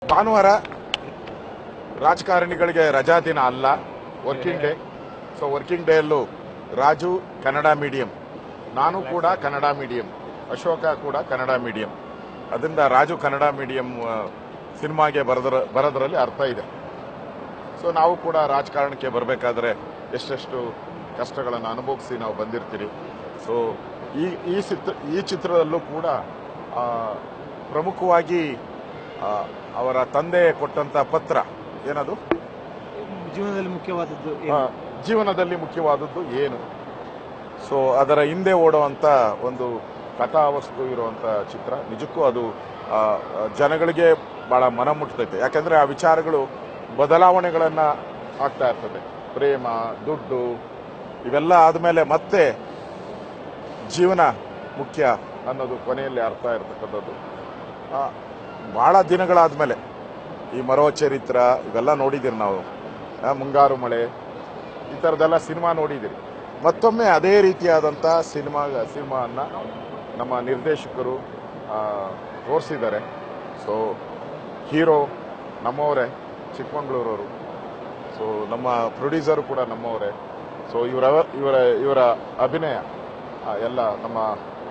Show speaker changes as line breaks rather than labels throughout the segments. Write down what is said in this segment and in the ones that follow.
ಭಾನುವಾರ ರಾಜಕಾರಣಿಗಳಿಗೆ ರಜಾ ದಿನ ಅಲ್ಲ working day so working day ಅಲ್ಲೂ ರಾಜು ಕನ್ನಡ ಮೀಡಿಯಂ ನಾನು ಕೂಡ ಕನ್ನಡ ಮೀಡಿಯಂ ಅಶೋಕ ಕೂಡ ಕನ್ನಡ ಮೀಡಿಯಂ ಅದರಿಂದ ರಾಜು ಕನ್ನಡ ಮೀಡಿಯಂ ಆ, ಸಿನಿಮಾಗೆ ಬರೆದ್ರ ಬರೋದ್ರಲ್ಲಿ ಅರ್ಥ ಇದೆ ಸೊ ನಾವು ಕೂಡ ರಾಜಕಾರಣಕ್ಕೆ ಬರಬೇಕಾದ್ರೆ ಎಷ್ಟೆಷ್ಟು ಕಷ್ಟಗಳನ್ನು ಅನುಭವಿಸಿ ನಾವು ಬಂದಿರ್ತೀರಿ ಸೊ ಈ ಈ ಚಿತ್ರ ಈ ಚಿತ್ರದಲ್ಲೂ ಕೂಡ ಆ, ಪ್ರಮುಖವಾಗಿ ಆ, ಅವರ ತಂದೆ ಕೊಟ್ಟಂತ ಪತ್ರ ಏನದು
ಜೀವನದಲ್ಲಿ ಮುಖ್ಯವಾದದ್ದು
ಆ,
ಏನು?
ಜೀವನದಲ್ಲಿ ಮುಖ್ಯವಾದದ್ದು ಏನು ಸೊ ಅದರ ಹಿಂದೆ ಓಡುವಂತ ಒಂದು ಕಥಾವಸ್ತು ಇರುವಂತ ಚಿತ್ರ ನಿಜಕ್ಕೂ ಅದು ಆ, ಆ, ಜನಗಳಿಗೆ ಬಹಳ ಮನ ಮುಟ್ತೈತೆ ಯಾಕಂದ್ರೆ ಆ ವಿಚಾರಗಳು ಬದಲಾವಣೆಗಳನ್ನ ಆಗ್ತಾ ಇರ್ತದೆ ಪ್ರೇಮ ದುಡ್ಡು ಇವೆಲ್ಲ ಆದ್ಮೇಲೆ ಮತ್ತೆ ಜೀವನ ಮುಖ್ಯ ಅನ್ನೋದು ಕೊನೆಯಲ್ಲಿ ಅರ್ಥ ಇರ್ತಕ್ಕಂಥದ್ದು ಆ, ಬಹಳ ದಿನಗಳಾದ್ಮೇಲೆ ಈ ಮರೋ ಚರಿತ್ರ ಇವೆಲ್ಲ ನೋಡಿದಿರಿ ನಾವು ಆ, ಮುಂಗಾರು ಮಳೆ ಈ ಥರದ್ದೆಲ್ಲ ಸಿನಿಮಾ ನೋಡಿದಿರಿ ಮತ್ತೊಮ್ಮೆ ಅದೇ ರೀತಿಯಾದಂಥ ಸಿನಿಮಾ ಸಿನಿಮಾನ್ನ ನಮ್ಮ ನಿರ್ದೇಶಕರು ತೋರಿಸಿದ್ದಾರೆ ಸೊ ಹೀರೋ ನಮ್ಮವರೇ ಚಿಕ್ಕಮಂಗ್ಳೂರವರು ಸೊ ನಮ್ಮ ಪ್ರೊಡ್ಯೂಸರು ಕೂಡ ನಮ್ಮವರೇ ಸೊ ಇವರ ಇವರ ಇವರ ಅಭಿನಯ ಆ, ಎಲ್ಲ ನಮ್ಮ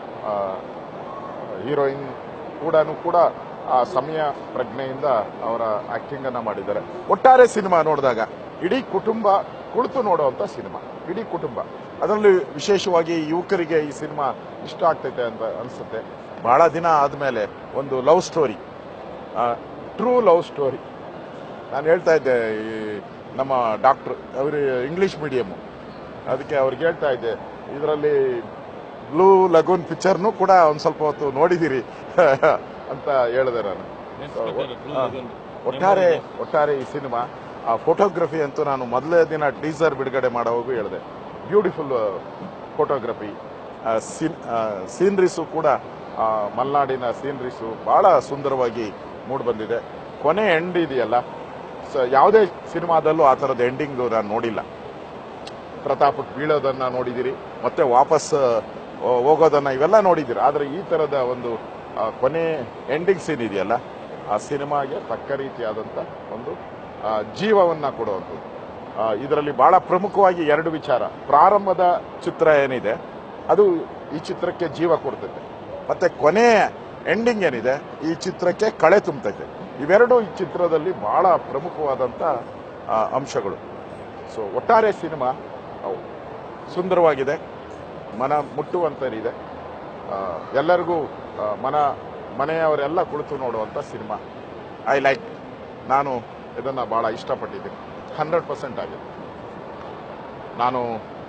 ಹೀರೋಯಿನ್ ಕೂಡ ಕೂಡ ಆ ಸಮಯ ಪ್ರಜ್ಞೆಯಿಂದ ಅವರ ಆಕ್ಟಿಂಗ್ ಅನ್ನ ಮಾಡಿದ್ದಾರೆ ಒಟ್ಟಾರೆ ಸಿನಿಮಾ ನೋಡಿದಾಗ ಇಡೀ ಕುಟುಂಬ ಕುಳಿತು ನೋಡುವಂತ ಸಿನಿಮಾ ಇಡೀ ಕುಟುಂಬ ಅದರಲ್ಲೂ ವಿಶೇಷವಾಗಿ ಯುವಕರಿಗೆ ಈ ಸಿನಿಮಾ ಇಷ್ಟ ಆಗ್ತೈತೆ ಅಂತ ಅನ್ಸುತ್ತೆ ಬಹಳ ದಿನ ಆದ್ಮೇಲೆ ಒಂದು love story true love story ನಾನು ಹೇಳ್ತಾ ಇದ್ದೆ ಈ ನಮ್ಮ ಡಾಕ್ಟರ್ ಅವರು ಇಂಗ್ಲಿಷ್ ಮೀಡಿಯಂ ಅದಕ್ಕೆ ಅವ್ರಿಗೆ ಹೇಳ್ತಾ ಇದ್ದೆ ಇದರಲ್ಲಿ ಬ್ಲೂ ಲಗೂನ್ ಪಿಕ್ಚರ್ನು ಕೂಡ ಒಂದ್ ಸ್ವಲ್ಪ ಹೊತ್ತು ನೋಡಿದಿರಿ ಅಂತ ಹೇಳಿದೆ ನಾನು ಹಾ. ಒಟ್ಟಾರೆ ಒಟ್ಟಾರೆ ಈ ಸಿನಿಮಾ ಆ ಫೋಟೋಗ್ರಫಿ ಅಂತೂ ನಾನು ಮೊದಲೇ ದಿನ ಟೀಸರ್ ಬಿಡುಗಡೆ ಮಾಡೋವಾಗೂ ಹೇಳಿದೆ ಬ್ಯೂಟಿಫುಲ್ ಫೋಟೋಗ್ರಫಿ ಸೀನ್ರೀಸು ಕೂಡ ಆ, ಮಲೆನಾಡಿನ ಸೀನ್ರೀಸು ಬಹಳ ಸುಂದರವಾಗಿ ಮೂಡ್ ಬಂದಿದೆ ಕೊನೆ ಎಂಡ್ ಇದೆಯಲ್ಲ ಸೊ ಯಾವುದೇ ಸಿನಿಮಾದಲ್ಲೂ ಆ ಥರದ ಎಂಡಿಂಗ್ ನಾನು ನೋಡಿಲ್ಲ ಪ್ರತಾಪಕ್ಕೆ ಬೀಳೋದನ್ನ ನೋಡಿದಿರಿ ಮತ್ತೆ ವಾಪಸ್ ಆ, ಹೋಗೋದನ್ನ ಇವೆಲ್ಲ ನೋಡಿದಿರಿ ಆದ್ರೆ ಈ ತರದ ಒಂದು ಆ, ಕೊನೆ ಎಂಡಿಂಗ್ ಸೀನ್ ಇದೆಯಲ್ಲ ಆ ಸಿನಿಮಾಗೆ ತಕ್ಕ ರೀತಿಯಾದಂತ ಒಂದು ಆ, ಜೀವವನ್ನ ಕೊಡುವಂಥದ್ದು ಇದರಲ್ಲಿ ಬಹಳ ಪ್ರಮುಖವಾಗಿ ಎರಡು ವಿಚಾರ ಪ್ರಾರಂಭದ ಚಿತ್ರ ಏನಿದೆ ಅದು ಈ ಚಿತ್ರಕ್ಕೆ ಜೀವ ಕೊಡ್ತೈತೆ ಮತ್ತೆ ಕೊನೆ ಎಂಡಿಂಗ್ ಏನಿದೆ ಈ ಚಿತ್ರಕ್ಕೆ ಕಳೆ ತುಂಬತೈತೆ ಇವೆರಡು ಈ ಚಿತ್ರದಲ್ಲಿ ಬಹಳ ಪ್ರಮುಖವಾದಂತ ಆ, ಅಂಶಗಳು ಸೊ ಒಟ್ಟಾರೆ ಸಿನಿಮಾ ಅವು ಸುಂದರವಾಗಿದೆ ಮನ ಮುಟ್ಟುವಂತರಿದೆ ಆ, ಎಲ್ಲರಿಗೂ ಆ, ಮನ ಮನೆಯವರೆಲ್ಲ ಕುಳಿತು ನೋಡುವಂತ ಸಿನಿಮಾ ಐ ಲೈಕ್ ನಾನು ಇದನ್ನ ಬಹಳ ಇಷ್ಟಪಟ್ಟಿದ್ದೀನಿ ಹಂಡ್ರೆಡ್ ಪರ್ಸೆಂಟ್ ಆಗಿದೆ ನಾನು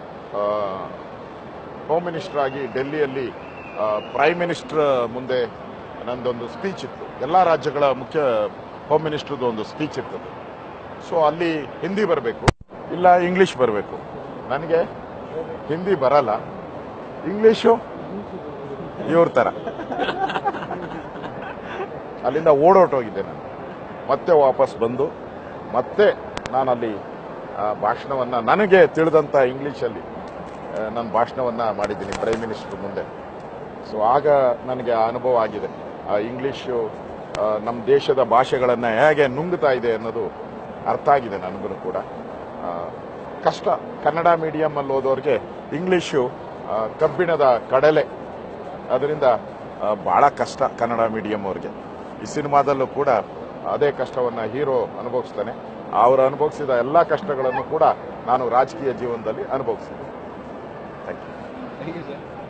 ಹೋಮ್ ಮಿನಿಸ್ಟರ್ ಆಗಿ ಡೆಲ್ಲಿಯಲ್ಲಿ ಪ್ರೈಮ್ ಮಿನಿಸ್ಟರ್ ಮುಂದೆ ನಂದೊಂದು ಸ್ಪೀಚ್ ಇತ್ತು ಎಲ್ಲ ರಾಜ್ಯಗಳ ಮುಖ್ಯ ಹೋಮ್ ಮಿನಿಸ್ಟರ್ದು ಒಂದು ಸ್ಪೀಚ್ ಇರ್ತದೆ ಸೊ ಅಲ್ಲಿ ಹಿಂದಿ ಬರಬೇಕು ಇಲ್ಲ ಇಂಗ್ಲಿಷ್ ಬರಬೇಕು ನನಗೆ ಹಿಂದಿ ಬರಲ್ಲ ಇಂಗ್ಲಿಷು ಇವ್ರ ತರ ಅಲ್ಲಿಂದ ಓಡೋಟೋಗಿದ್ದೆ ನಾನು ಮತ್ತೆ ವಾಪಸ್ ಬಂದು ಮತ್ತೆ ನಾನು ಅಲ್ಲಿ ಆ, ಭಾಷಣವನ್ನ ನನಗೆ ತಿಳಿದಂತ ಇಂಗ್ಲಿಷಲ್ಲಿ ನನ್ನ ಭಾಷಣವನ್ನ ಮಾಡಿದ್ದೀನಿ ಪ್ರೈಮ್ ಮಿನಿಸ್ಟರ್ ಮುಂದೆ ಸೊ ಆಗ ನನಗೆ ಆ ಅನುಭವ ಆಗಿದೆ ಆ ಇಂಗ್ಲಿಷು ಆ, ನಮ್ಮ ದೇಶದ ಭಾಷೆಗಳನ್ನ ಹೇಗೆ ನುಂಗ್ತಾ ಇದೆ ಅನ್ನೋದು ಅರ್ಥ ಆಗಿದೆ ನನಗೂ ಕೂಡ ಆ, ಕಷ್ಟ ಕನ್ನಡ ಮೀಡಿಯಂ ಅಲ್ಲಿ ಓದೋರಿಗೆ ಇಂಗ್ಲಿಷು ಆ, ಕಬ್ಬಿಣದ ಕಡಲೆ ಅದರಿಂದ ಆ, ಬಹಳ ಕಷ್ಟ ಕನ್ನಡ ಮೀಡಿಯಂ ಅವ್ರಿಗೆ ಈ ಸಿನಿಮಾದಲ್ಲೂ ಕೂಡ ಅದೇ ಕಷ್ಟವನ್ನ ಹೀರೋ ಅನುಭವಿಸ್ತಾನೆ ಅವರು ಅನುಭವಿಸಿದ ಎಲ್ಲಾ ಕಷ್ಟಗಳನ್ನು ಕೂಡ ನಾನು ರಾಜಕೀಯ ಜೀವನದಲ್ಲಿ ಅನುಭವಿಸಿದೆ thank you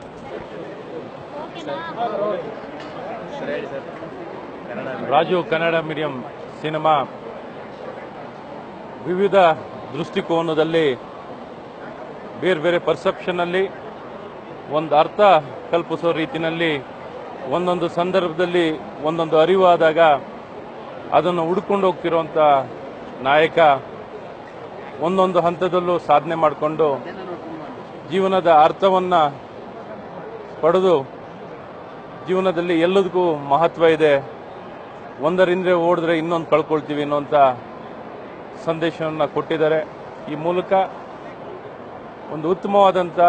Raju Kannada medium cinema ವಿವಿಧ ದೃಷ್ಟಿಕೋನದಲ್ಲಿ ಬೇರೆ ಬೇರೆ ಪರ್ಸೆಪ್ಷನಲ್ಲಿ ಒಂದು ಅರ್ಥ ಕಲ್ಪಿಸೋ ರೀತಿಯಲ್ಲಿ ಒಂದೊಂದು ಸಂದರ್ಭದಲ್ಲಿ ಒಂದೊಂದು ಅರಿವಾದಾಗ ಅದನ್ನು ಹುಡ್ಕೊಂಡು ಹೋಗ್ತಿರುವಂಥ ನಾಯಕ ಒಂದೊಂದು ಹಂತದಲ್ಲೂ ಸಾಧನೆ ಮಾಡಿಕೊಂಡು ಜೀವನದ ಅರ್ಥವನ್ನು ಪಡೆದು ಜೀವನದಲ್ಲಿ ಎಲ್ಲದಕ್ಕೂ ಮಹತ್ವ ಇದೆ ಒಂದರಿಂದ ಓಡಿದ್ರೆ ಇನ್ನೊಂದು ಕಳ್ಕೊಳ್ತೀವಿ ಅನ್ನೋಂಥ ಸಂದೇಶವನ್ನು ಕೊಟ್ಟಿದ್ದಾರೆ ಈ ಮೂಲಕ ಒಂದು ಉತ್ತಮವಾದಂಥ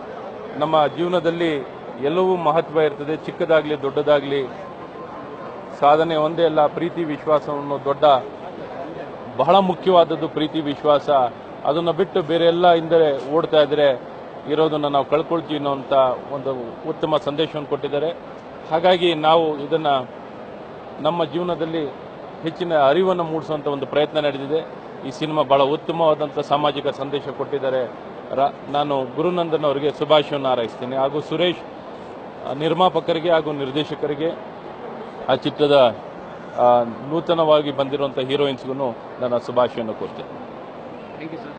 ನಮ್ಮ ಜೀವನದಲ್ಲಿ ಎಲ್ಲವೂ ಮಹತ್ವ ಇರ್ತದೆ ಚಿಕ್ಕದಾಗಲಿ ದೊಡ್ಡದಾಗಲಿ ಸಾಧನೆ ಒಂದೇ ಅಲ್ಲ ಪ್ರೀತಿ ವಿಶ್ವಾಸವನ್ನು ದೊಡ್ಡ ಬಹಳ ಮುಖ್ಯವಾದದ್ದು ಪ್ರೀತಿ ವಿಶ್ವಾಸ ಅದನ್ನು ಬಿಟ್ಟು ಬೇರೆ ಎಲ್ಲ ಹಿಂದೆ ಓಡ್ತಾ ಇದ್ರೆ ಇರೋದನ್ನ ನಾವು ಕಳ್ಕೊಳ್ತೀವಿ ಅನ್ನೋಂಥ ಒಂದು ಉತ್ತಮ ಸಂದೇಶವನ್ನು ಕೊಟ್ಟಿದ್ದಾರೆ ಹಾಗಾಗಿ ನಾವು ಇದನ್ನ ನಮ್ಮ ಜೀವನದಲ್ಲಿ ಹೆಚ್ಚಿನ ಅರಿವನ್ನು ಮೂಡಿಸುವಂತ ಒಂದು ಪ್ರಯತ್ನ ನಡೆದಿದೆ ಈ ಸಿನಿಮಾ ಬಹಳ ಉತ್ತಮವಾದಂಥ ಸಾಮಾಜಿಕ ಸಂದೇಶ ಕೊಟ್ಟಿದ್ದಾರೆ ರ- ನಾನು ಗುರುನಂದನ್ ಅವರಿಗೆ ಶುಭಾಶಯವನ್ನು ಹಾರೈಸ್ತೀನಿ ಹಾಗೂ ಸುರೇಶ್ ಆ, ನಿರ್ಮಾಪಕರಿಗೆ ಹಾಗೂ ನಿರ್ದೇಶಕರಿಗೆ ಆ ಚಿತ್ರದ ಆ, ನೂತನವಾಗಿ ಬಂದಿರುವಂಥ ಹೀರೋಯಿನ್ಸ್ಗೂ ನನ್ನ ಶುಭಾಶಯವನ್ನು ಕೊಡ್ತೇನೆ
ಥ್ಯಾಂಕ್ ಯು ಸರ್